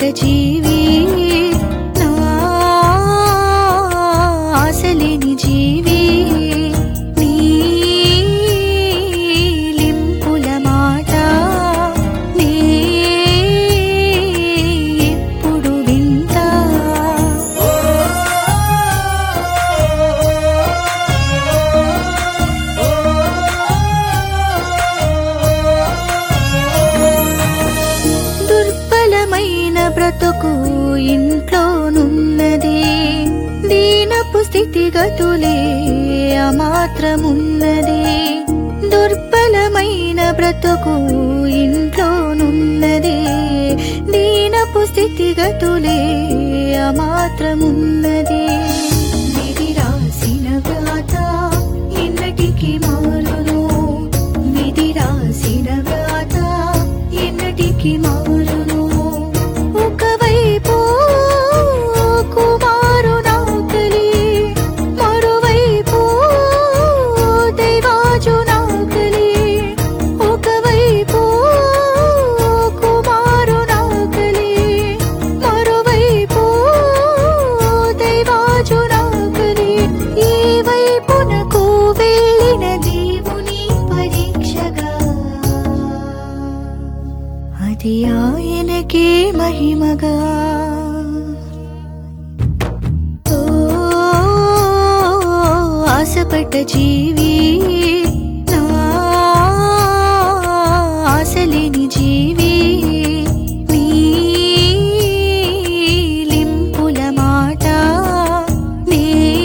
ఆశపడ్డ జీవి నా ఆశలేని జీవి నీ లింపుల మాట నే ఎప్పుడు వింటా దుర్బలమైన బ్రతుకు ఇంట్లోనున్నది దీనపు స్థితిగతులే అమాత్రమున్నది దుర్బలమైన బ్రతుకు ఇంట్లోనున్నది దీనపు స్థితిగతులే అమాత్రమున్నది విధి రాసిన వ్రాత ఎన్నటికి మారును విధి రాసిన వ్రాత ఎన్నటికి మారును ఒకవైపు కుమారు నాకలి మరోవైపు దైవాజు నాకలి ఒకవైపు కుమారు నాకలి మరోవైపు దైవాజు నాకలి ఈ వైపునకు వెళ్ళిన దేవుని పరీక్షగా అది ఆయనకే మహిమగా ఓ ఆశపడ్డ జీవి నా ఆశలేని జీవి నీ లింపుల మాట నే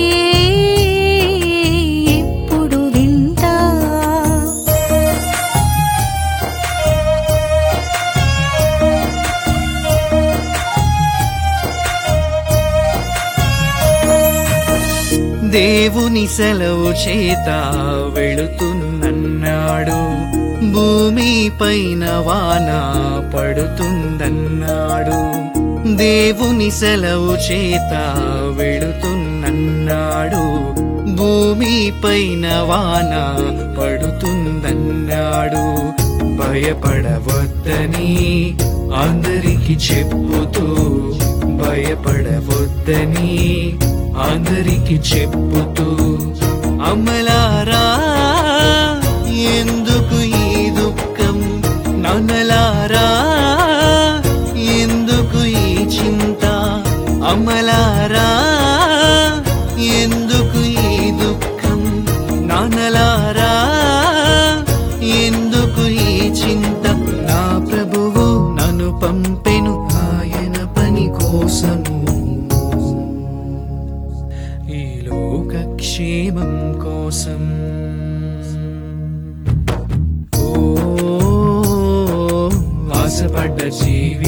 ఎప్పుడు వింటా దేవుని సెలవు చేత వెళుతున్నన్నాడు భూమి పైన వాన పడుతుందన్నాడు దేవుని సెలవు చేత వెళుతున్నన్నాడు భూమి పైన వాన పడుతుందన్నాడు భయపడవద్దని అందరికి చెప్పుతూ భయపడవద్దని అందరికి చెప్పుతూ అమలారా ఎందుకు ఈ దుఃఖం నన్నలారా ఎందుకు ఈ చింత అమలారా ఎందుకు ఈ దుఃఖం నాన్నలారా ఎందుకు ఈ చింత నా ప్రభువు నన్ను పంపెను ఆయన పని కోసము ఈ లోక క్షేమం కోసం ఓ ఆశపడ్డ జీవి